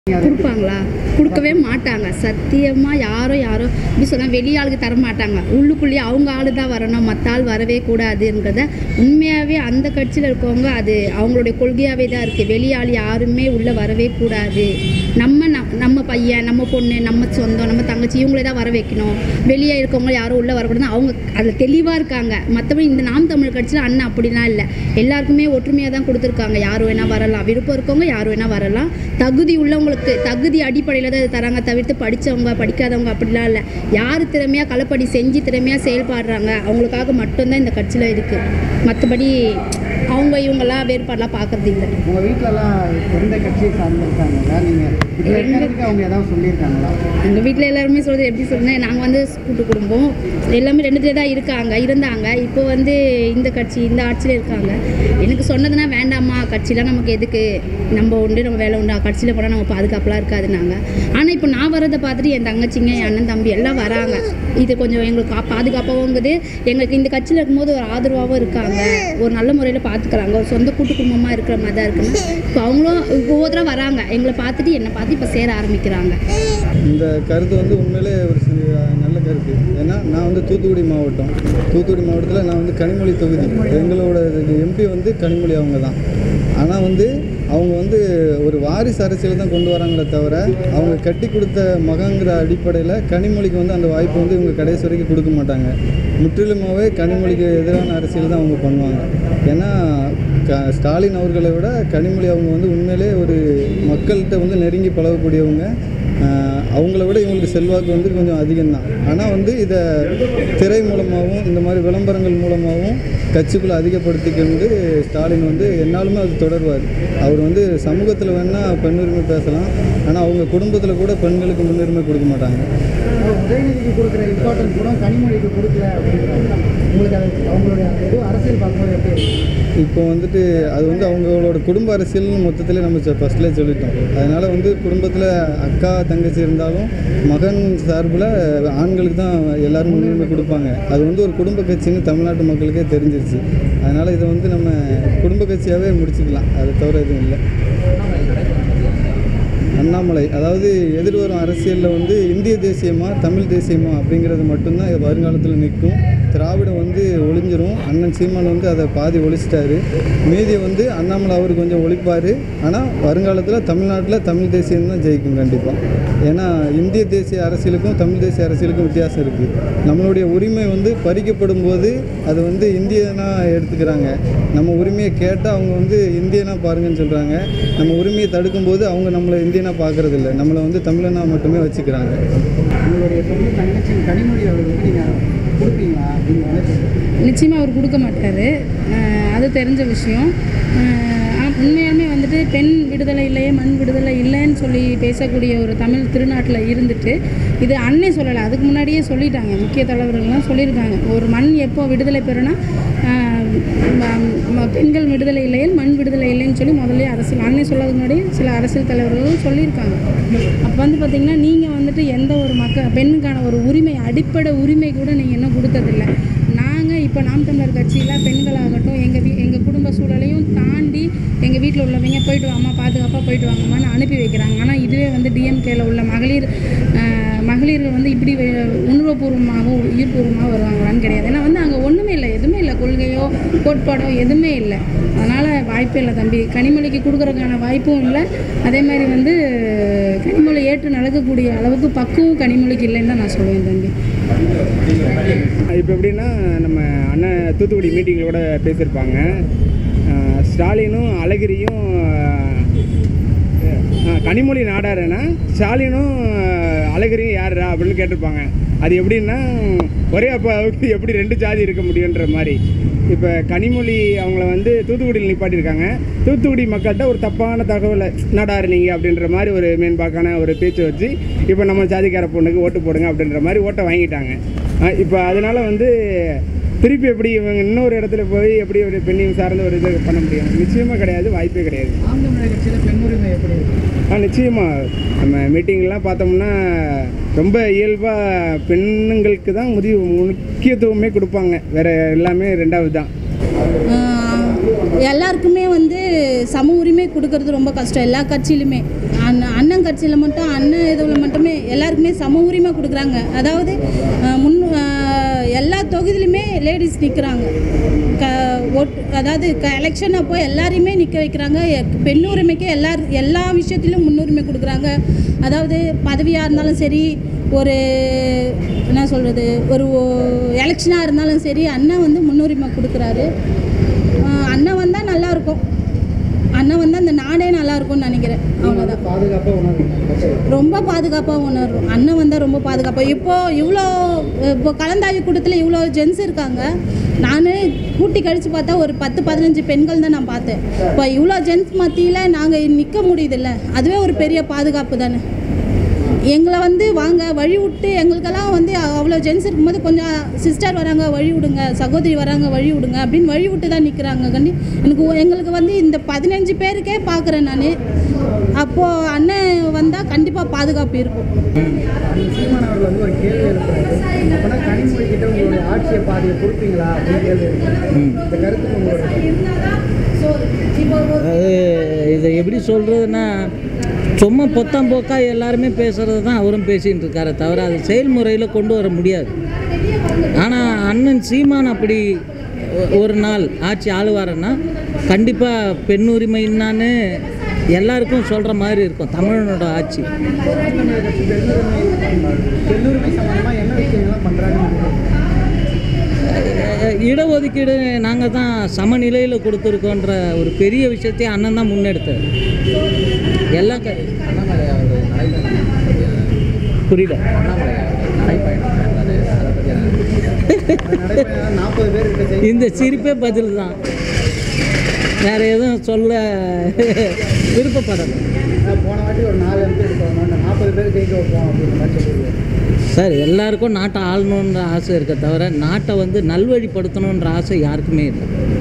கொடுப்பாங்களா கொடுக்கவே மாட்டாங்க சத்தியமாக யாரோ யாரோ இப்படி சொன்னால் வெளியாளுக்கு தர மாட்டாங்க உள்ளுக்குள்ளேயே அவங்க ஆளு தான் வரணும் மற்ற ஆள் வரவே கூடாதுங்கிறத உண்மையாகவே அந்த கட்சியில் இருக்கவங்க அது அவங்களுடைய கொள்கையாகவே தான் இருக்குது வெளியாள் யாருமே உள்ளே வரவே கூடாது நம்ம நம்- நம்ம பையன் நம்ம பொண்ணு நம்ம சொந்தம் நம்ம தங்கச்சி இவங்களே தான் வர வைக்கணும் வெளியே இருக்கவங்க யாரும் உள்ளே வரக்கூடாது அவங்க அதில் தெளிவாக இருக்காங்க மற்றபடி இந்த நாம் தமிழ் கட்சியில் அண்ணன் அப்படிலாம் இல்லை எல்லாருக்குமே ஒற்றுமையாக தான் கொடுத்துருக்காங்க யார் வேணால் வரலாம் விருப்பம் இருக்கவங்க யார் வேணால் வரலாம் தகுதி உள்ளவங்களுக்கு தகுதி அடிப்படையில் தான் இது தராங்க தவிர்த்து படித்தவங்க படிக்காதவங்க அப்படிலாம் இல்லை யார் திறமையாக களப்பணி செஞ்சு திறமையாக செயல்படுறாங்க அவங்களுக்காக மட்டும்தான் இந்த கட்சியில் இருக்குது மற்றபடி அவங்க இவங்கெல்லாம் வேறுபாடெல்லாம் பார்க்கறது இல்லை உங்கள் வீட்டிலலாம் எந்த கட்சியை சார்ந்திருக்காங்களா நீங்கள் இப்போ இருக்கிறதுக்கு அவங்க ஏதாவது சொல்லியிருக்காங்களா எங்கள் வீட்டில் எல்லாருமே சொல்கிறது எப்படி சொல்றேன் நாங்கள் வந்து கூட்டு குடும்பம் எல்லாமே ரெண்டுத்துல தான் இருக்காங்க இருந்தாங்க இப்போ வந்து இந்த கட்சி இந்த ஆட்சியில் இருக்காங்க எனக்கு சொன்னதுன்னா வேண்டாம்மா கட்சிலாம் நமக்கு எதுக்கு நம்ம உண்டு நம்ம வேலை உண்டு கட்சியில் போனால் நம்ம பாதுகாப்புலாம் இருக்காதுன்னாங்க ஆனால் இப்போ நான் வரதை பார்த்துட்டு என் தங்கச்சிங்க என் அண்ணன் தம்பி எல்லாம் வராங்க இது கொஞ்சம் எங்களுக்கு கா- பாதுகாப்பாகவுங்குது எங்களுக்கு இந்த கட்சியில் இருக்கும்போது ஒரு ஆதரவாகவும் இருக்காங்க ஒரு நல்ல முறையில் பார்த்துக்கறாங்க ஒரு சொந்த கூட்டு குடும்பமாக இருக்கிற மாதிரி தான் இருக்குன்னு இப்போ அவங்களும் ஒவ்வொருத்தரும் வராங்க எங்களை பார்த்துட்டு என்னை பார்த்து இப்போ சேர ஆரம்பிக்கிறாங்க இந்த கருத்து வந்து உண்மையிலே ஒரு சி- நல்ல கருத்து ஏன்னா நான் வந்து தூத்துக்குடி மாவட்டம் தூத்துக்குடி மாவட்டத்தில் நான் வந்து கனிமொழி தொகுதி எங்களோட எம்பி வந்து கனிமொழி அவங்க தான் ஆனால் வந்து அவங்க வந்து ஒரு வாரிசு அரசியல் தான் கொண்டு வராங்களே தவிர அவங்க கட்டி கொடுத்த மகங்கிற அடிப்படையில் கனிமொழிக்கு வந்து அந்த வாய்ப்பு வந்து இவங்க கடைசி வரைக்கும் கொடுக்க மாட்டாங்க முற்றிலுமாகவே கனிமொழிக்கு எதிரான அரசியல் தான் அவங்க பண்ணுவாங்க ஏன்னா க ஸ்டாலின் அவர்களை விட கனிமொழி அவங்க வந்து உண்மையிலே ஒரு மக்கள்கிட்ட வந்து நெருங்கி பழகக்கூடியவங்க ஆஹ் அவங்கள விட இவங்களுக்கு செல்வாக்கு வந்து கொஞ்சம் அதிகம்தான் ஆனால் வந்து இதை திரை மூலமாகவும் இந்த மாதிரி விளம்பரங்கள் மூலமாகவும் கட்சிக்குள்ளே அதிகப்படுத்திக்கொண்டு ஸ்டாலின் வந்து என்னாலுமே அது தொடர்வார் அவர் வந்து சமூகத்தில் வேணால் பெண்ணுரிமை பேசலாம் ஆனால் அவங்க குடும்பத்தில் கூட பெண்களுக்கு முன்னுரிமை கொடுக்க மாட்டாங்க உதயநிதிக்கு கொடுக்குற இம்பார்ட்டன்ஸ் கூட கனிமொழிக்கு கொடுக்கல அப்படின்றாங்க உங்களுக்கு அது அவங்களுடைய அந்த இது அரசியல் பார்க்கும்போது எப்படி இருக்கு? இப்போ வந்துட்டு அது வந்து அவங்களோட குடும்ப அரசியல்னு மொத்தத்தில் நம்ம ஃபஸ்ட்லேயே சொல்லிட்டோம் அதனால் வந்து குடும்பத்தில் அக்கா தங்கச்சி இருந்தாலும் மகன் சார்பில் ஆண்களுக்கு தான் எல்லாரும் முன்னுரிமை கொடுப்பாங்க அது வந்து ஒரு குடும்ப கட்சின்னு தமிழ்நாட்டு மக்களுக்கே தெரிஞ்சிருச்சு அதனால் இதை வந்து நம்ம குடும்ப கட்சியாகவே முடிச்சுக்கலாம் அது தவிர எதுவும் இல்லை அண்ணாமலை அதாவது எதிர்வரும் அரசியலில் வந்து இந்திய தேசியமா தமிழ் தேசியமா அப்படிங்கிறது மட்டும்தான் இது வருங்காலத்தில் நிற்கும் திராவிடம் வந்து ஒளிஞ்சிரும் அண்ணன் சீமான் வந்து அதை பாதி ஒழிச்சிட்டாரு மீதியை வந்து அண்ணாமலை அவர் கொஞ்சம் ஒழிப்பார் ஆனால் வருங்காலத்தில் தமிழ்நாட்டில் தமிழ் தேசியம் தான் ஜெயிக்கும் கண்டிப்பாக ஏன்னா இந்திய தேசிய அரசியலுக்கும் தமிழ் தேசிய அரசியலுக்கும் வித்தியாசம் இருக்குது நம்மளுடைய உரிமை வந்து பறிக்கப்படும் போது அது வந்து இந்தியனா எடுத்துக்கிறாங்க நம்ம உரிமையை கேட்டால் அவங்க வந்து இந்தியனா பாருங்கன்னு சொல்கிறாங்க நம்ம உரிமையை தடுக்கும்போது அவங்க நம்மளை இந்தியனா பார்க்கறது இல்லை நம்மளை வந்து தமிழனா மட்டுமே வச்சுக்கிறாங்க உங்களுடைய சொந்த தங்கச்சி கனிமொழி அவர்களுக்கு நீங்கள் கொடுப்பீங்களா அப்படின்னு நினைக்கிறேன் நிச்சயமாக அவர் கொடுக்க மாட்டார் அது தெரிஞ்ச விஷயம் அஹ் ஆ- உண்மையாலுமே வந்துட்டு பெண் விடுதலை இல்லையே மண் விடுதலை இல்லைன்னு சொல்லி பேசக்கூடிய ஒரு தமிழ் திருநாட்டில் இருந்துட்டு இது அன்னை சொல்லலை அதுக்கு முன்னாடியே சொல்லிட்டாங்க முக்கிய தலைவர்கள்லாம் சொல்லியிருக்காங்க ஒரு மண் எப்போ விடுதலை பெறுனா ஆஹ் ம- ம- பெண்கள் விடுதலை இல்லையில் மண் விடுதலை இல்லைன்னு சொல்லி முதல்ல அரசியல் அன்னை சொல்லதுக்கு முன்னாடியே சில அரசியல் தலைவர்களும் சொல்லியிருக்காங்க அப்போ வந்து பார்த்திங்கன்னா நீங்கள் வந்துட்டு எந்த ஒரு மக்க பெண்ணுக்கான ஒரு உரிமை அடிப்படை உரிமை கூட நீங்கள் இன்னும் கொடுத்ததில்லை நாங்கள் இப்போ நாம் தமிழர் கட்சியில் பெண்களாகட்டும் எங்கள் வீ எங்கள் குடும்ப சூழலையும் தாண்டி எங்கள் வீட்டில் உள்ளவங்க போயிட்டு வாம்மா பாதுகாப்பாக போயிட்டு வாங்கம்மான்னு அனுப்பி வைக்கிறாங்க ஆனால் இதுவே வந்து டிஎம்கேல உள்ள மகளிர் ஆஹ், மகளிர்கள் வந்து இப்படி வே- உணர்வுபூர்வமாகவும் உயிர்பூர்வமாக வருவாங்களான்னு கிடையாது ஏன்னா வந்து அங்கே ஒன்றுமே இல்லை எதுவுமே இல்லை கொள்கையோ கோட்பாடோ எதுவுமே இல்லை அதனால் வாய்ப்பே இல்லை தம்பி கனிமொழிக்கு கொடுக்குறதுக்கான வாய்ப்பும் இல்லை அதே மாதிரி வந்து கனிமொழி ஏற்று நடக்கக்கூடிய அளவுக்கு பக்குவம் கனிமொழிக்கு இல்லைன்னு தான் நான் சொல்லுவேன் தம்பி இப்போ எப்படின்னா நம்ம அண்ணன் தூத்துக்குடி மீட்டிங்கில் கூட பேசியிருப்பாங்க அஹ் ஸ்டாலினும் அழகிரியும் அஹ் கனிமொழி நாடாருன்னா ஸ்டாலினும் அஹ் அழகிரியும் யாருடா அப்படின்னு கேட்டிருப்பாங்க அது எப்படின்னா ஒரே அப்பாவுக்கு எப்படி ரெண்டு ஜாதி இருக்க முடியுன்ற மாதிரி இப்போ கனிமொழி அவங்கள வந்து தூத்துக்குடியில் நிப்பாட்டியிருக்காங்க தூத்துக்குடி மக்கள்கிட்ட ஒரு தப்பான தகவலை நாடாரு நீங்கள் அப்படின்ற மாதிரி ஒரு மேம்பாக்கான ஒரு பேச்சு வச்சு இப்போ நம்ம ஜாதிக்கார பொண்ணுக்கு ஓட்டு போடுங்க அப்படின்ற மாதிரி ஓட்டை வாங்கிட்டாங்க அஹ் இப்போ அதனால வந்து திருப்பி எப்படி இவங்க இன்னொரு இடத்துல போய் எப்படி ஒரு பெண்ணையும் சார்ந்த ஒரு இது பண்ண முடியும் நிச்சயமாக கிடையாது வாய்ப்பே கிடையாது நாம் தமிழர் கட்சியில் பெண் உரிமை எப்படி இருக்கு ஆ நிச்சயமாக நம்ம மீட்டிங்லாம் பார்த்தோம்னா ரொம்ப இயல்பாக பெண்ணுங்களுக்கு தான் முதி முக்கியத்துவமே கொடுப்பாங்க வேறு எல்லாமே ரெண்டாவது தான் எல்லாருக்குமே வந்து சம உரிமை கொடுக்கறது ரொம்ப கஷ்டம் எல்லா கட்சியிலுமே அண்ணன் அண்ணன் அண்ணன் கட்சியில் மட்டும் அண்ணன் இதில் மட்டுமே எல்லாருக்குமே சம உரிமை கொடுக்குறாங்க அதாவது அஹ், முன் அஹ், எல்லா தொகுதியிலுமே லேடிஸ் நிற்கிறாங்க க ஓட் அதாவது க எலெக்ஷன் அப்போ எல்லாரையுமே நிற்க வைக்கிறாங்க எ- பெண் உரிமைக்கு எல்லா எல்லா விஷயத்திலும் முன்னுரிமை கொடுக்குறாங்க அதாவது பதவியாக இருந்தாலும் சரி ஒரு என்ன சொல்கிறது ஒரு எலெக்ஷனாக இருந்தாலும் சரி அண்ணன் வந்து முன்னுரிமை கொடுக்குறாரு அஹ், அண்ணன் வந்தால் நல்லாயிருக்கும் அண்ணன் வந்தால் அந்த நாடே நல்லா இருக்கும்னு நினைக்கிறேன் அவ்வளோதான் பாதுகாப்பாக உணர்றீங்க ரொம்ப பாதுகாப்பாக உணர்றோம் அண்ணன் வந்தால் ரொம்ப பாதுகாப்பாக இப்போ இவ்வளோ இப்போ கலந்தாய்வு கூட்டத்தில் இவ்வளோ ஜென்ஸ் இருக்காங்க நான் கூட்டி கழித்து பார்த்தா ஒரு பத்து பதினஞ்சு பெண்கள் தான் நான் பார்த்தேன் இப்போ இவ்வளோ ஜென்ஸ் மத்தியில் நாங்கள் நிற்க முடியுதுல்ல அதுவே ஒரு பெரிய பாதுகாப்பு தானே எங்களை வந்து வாங்க வழி விட்டு எங்களுக்கெல்லாம் வந்து அவ்வளோ ஜென்ஸ் இருக்கும்போது கொஞ்சம் சிஸ்டர் வராங்க வழி விடுங்க சகோதரி வராங்க வழி விடுங்க அப்படின்னு வழி விட்டு தான் நிற்கிறாங்க கண்டி எனக்கு ஒ- எங்களுக்கு வந்து இந்த பதினஞ்சு பேருக்கே பார்க்குறேன் நான் அப்போது அண்ணன் வந்தால் கண்டிப்பாக பாதுகாப்பு இருக்கும் சீமான் அவர்கள் வந்து ஒரு கேள்வி எழுப்புறாரு அப்போனா கனிமொழி கிட்ட உங்களுடைய ஆட்சியை பாதியை கொடுப்பீங்களா அப்படின்னு கேள்வி எழுப்புறாரு. இந்த கருத்து உங்களோட அது இதை எப்படி சொல்கிறதுனா சும்மா பொத்தாம் போக்கா எல்லாருமே பேசுகிறது தான் அவரும் பேசிகிட்டு இருக்காரே தவிர அது செயல்முறையில் கொண்டு வர முடியாது ஆனால் அண்ணன் சீமான் அப்படி ஒ- ஒரு நாள் ஆட்சி ஆளுவாருன்னா கண்டிப்பாக பெண் உரிமை என்னான்னு எல்லாருக்கும் சொல்கிற மாதிரி இருக்கும் தமிழனோட ஆட்சி தமிழக கட்சி பெண்ணுரிமை பெண்ணுரிமை சம்பந்தமாக என்ன விஷயங்கள்லாம் பண்ணுறாங்கன்னு அஹ் இடஒதுக்கீடு நாங்கள் தான் சமநிலையில் கொடுத்துருக்கோன்ற ஒரு பெரிய விஷயத்தை அண்ணன் தான் முன்னெடுத்தார் எல்லா க புரியல நடைபயணம் நாற்பது பேர் இருக்க செய்தி இந்த சிரிப்பே பதில் தான் வேற எதுவும் சொல்ல விருப்பப்படலை போன வாட்டி ஒரு நாலு எம்பி எடுக்கணும் அந்த நாற்பது பேர் ஜெயிக்க வைப்போம் அப்படின்ற மாதிரி சொல்லியிருக்காரு சார் எல்லாருக்கும் நாட்டை ஆளணுன்ற ஆசை இருக்க தவிர நாட்டை வந்து நல்வழிப்படுத்தணுன்ற ஆசை யாருக்குமே இல்லை